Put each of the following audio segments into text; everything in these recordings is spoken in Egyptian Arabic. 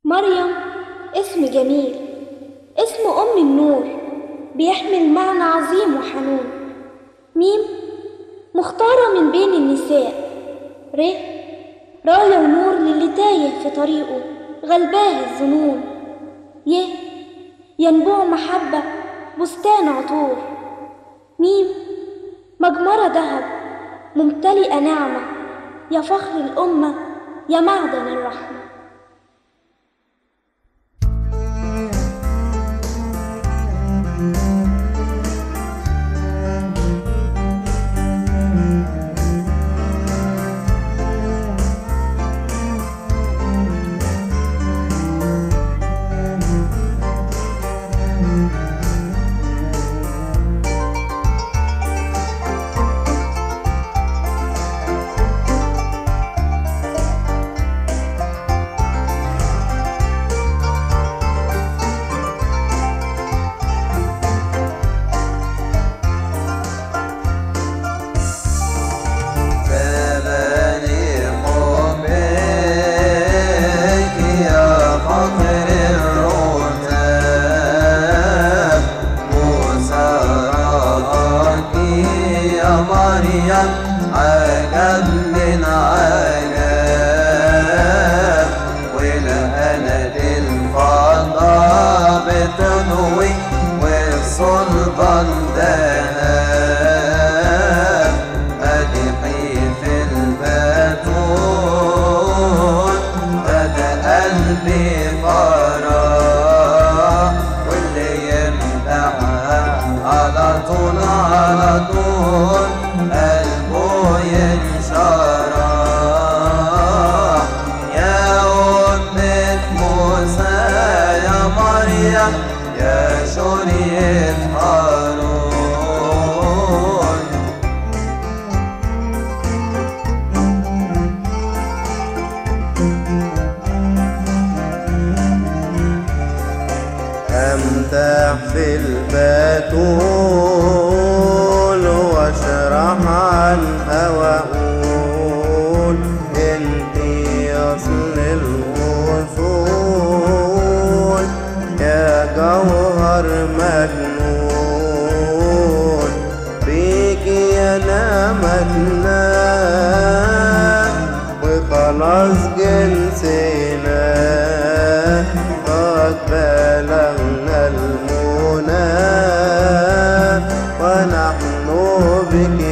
مريم اسم جميل اسم أم النور بيحمل معنى عظيم وحنون ميم مختارة من بين النساء ر راية ونور للي تايه في طريقه غلباه الظنون ي ينبوع محبة بستان عطور ميم مجمرة ذهب ممتلئة نعمة يا فخر الأمة يا معدن الرحمة سبني حبك يا فخر الرتاب وسراك يا مريم عجب من عجب والأنا الفضاء بتنوي والصلبان دهب مدحي في البتون بدا قلبي فرح واللي يمدحها على طول على طول قلبه ينشرح يا أمة موسى يا مريم يا شرية هارون أمدح في البتول واشرح عنها وأقول انتي أصل الوصول يا جوهر مجنون بيكي ينامتنا وخلاص جنسنا قد بلغنا المنى ونحن بك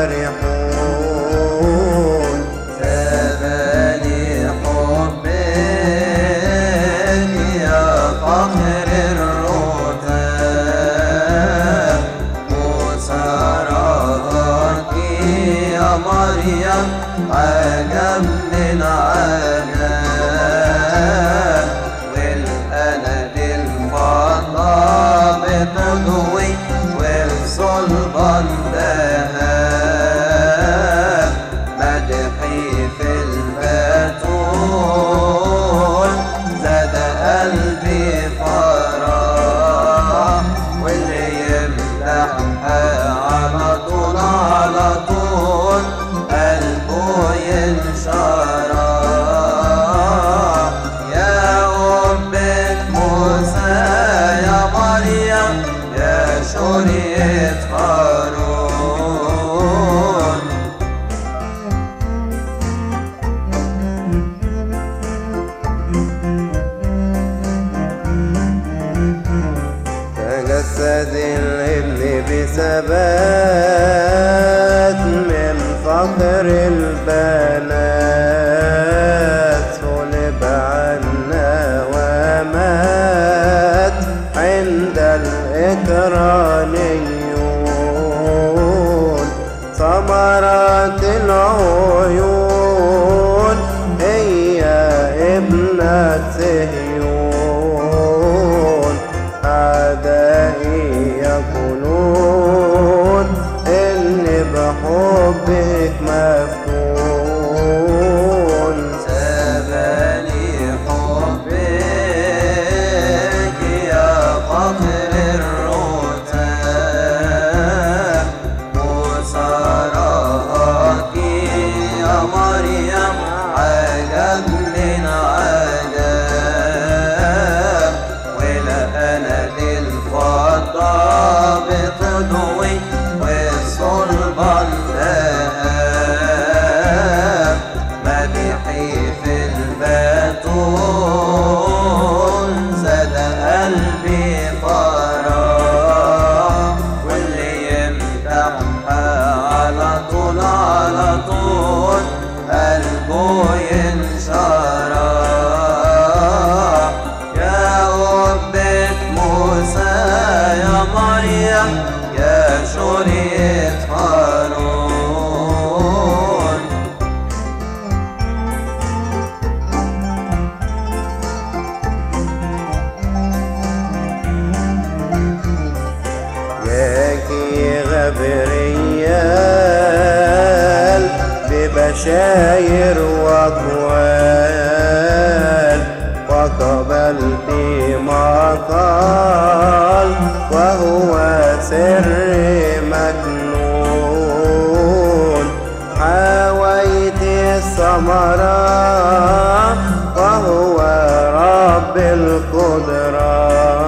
فرحون سبني حبك يا فخر الرتاب وسراك يا مريم عجب من عجب والأنا الفضاء بتضوي والصلبان دهب مدحي في البتول زاد قلبي فرح واللي يمدحها على طول على طول قلبه ينشرح يا أمة موسى يا مريم يا شرية هارون تجسد الابن بثبات من فخر البنات صلب عنا ومات عند الإكرانيون ثمرات العيون هي ابنة صهيون أعدائي يقولون إني بحبك مفتون سبني حبك يا فخر الرتاب وسراك يا مريم عجب من عجب بشاير وأقوال وقبلت ما قال وهو سر مكنون حويت الثمرة وهو رب القدرة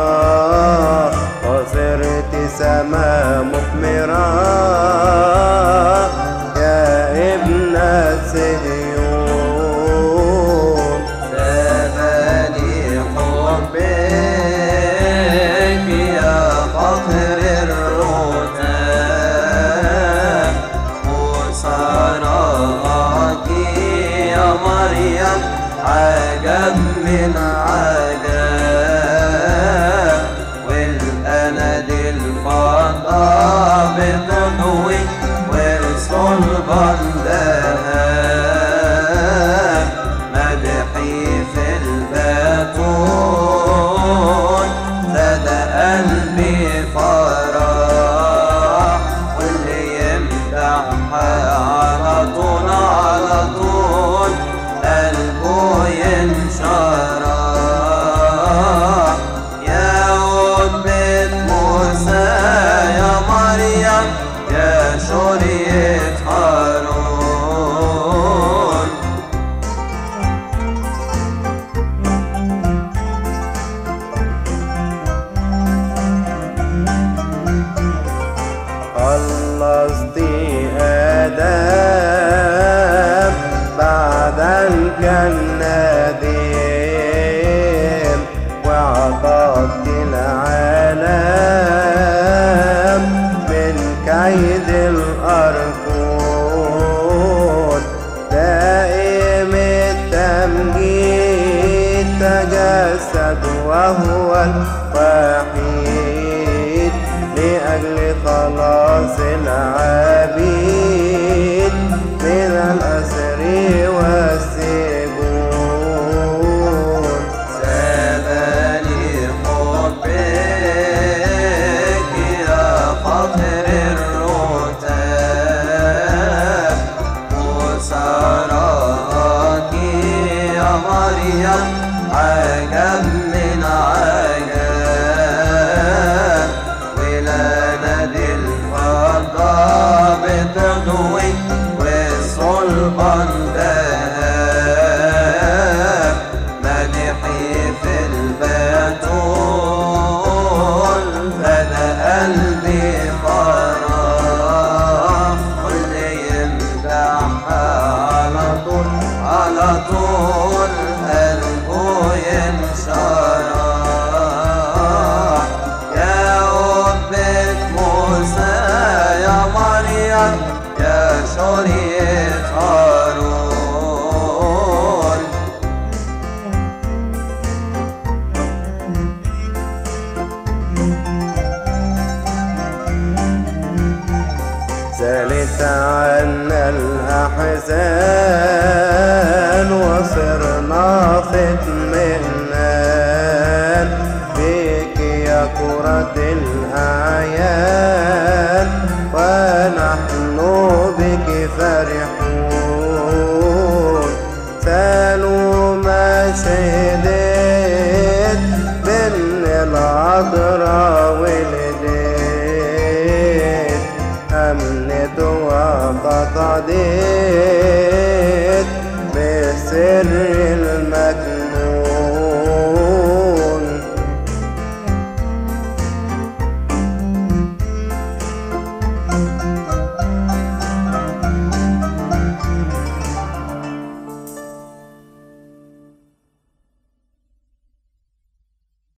وصرت سما مثمرة يا ابن صهيون سباني حبك يا فخر الرتاب وصراك يا مريم عجب من عجب والأند الفضاء بتضوي والصلبة ذهب مدحي في الباتون زاد قلبي فرح واللي يمدحها على طول على طول قلبه ينشرح يا قدمة موسى يا مريم يا شرية هارون خلصت آدم بعد النديم وعطت العالم من كيد الأركون دائم التمجيد تجسد وهو الوحيد لأجل خلاص العبيد من الأسر والسجون سباني حبك يا فخر الرتاب وسراك يا مريم عجب من عجب ولاد الفضاء بتضوي والصلبان ذهب مدحي في البتول فدا قلبي فرح واللي يمدحها على طول على طول قلبه ينشرح يا أمة موسى يا مريم يا شرية هارون زالت عنا الأحزان وصرنا في اطمئنان بك يا كرة الأعيان ونحن بك فرحون سالوا ما شهدت بن العذراء ولدت أمنت وقطعت